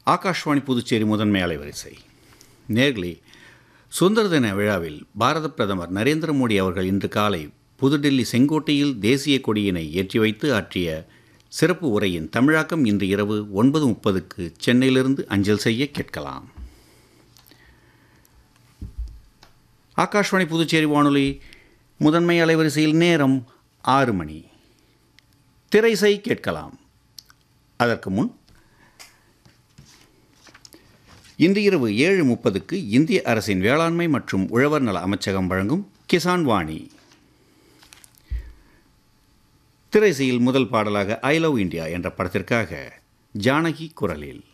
ஆகாஷ்வாணி புதுச்சேரி முதன்மை அலைவரிசை நேர்களே சுதந்திர தின விழாவில் பாரத பிரதமர் நரேந்திர மோடி அவர்கள் இன்று காலை புதுடில்லி செங்கோட்டையில் தேசிய கொடியினை ஏற்றி வைத்து ஆற்றிய சிறப்பு உரையின் தமிழாக்கம் இன்று இரவு ஒன்பது முப்பதுக்கு சென்னையிலிருந்து அஞ்சல் செய்ய கேட்கலாம் ஆகாஷ்வாணி புதுச்சேரி வானொலி முதன்மை அலைவரிசையில் நேரம் ஆறு மணி திரைசை கேட்கலாம் அதற்கு முன் இன்று இரவு ஏழு முப்பதுக்கு இந்திய அரசின் வேளாண்மை மற்றும் உழவர் நல அமைச்சகம் வழங்கும் கிசான் வாணி திரைசையில் முதல் பாடலாக ஐ லவ் இந்தியா என்ற படத்திற்காக ஜானகி குரலில்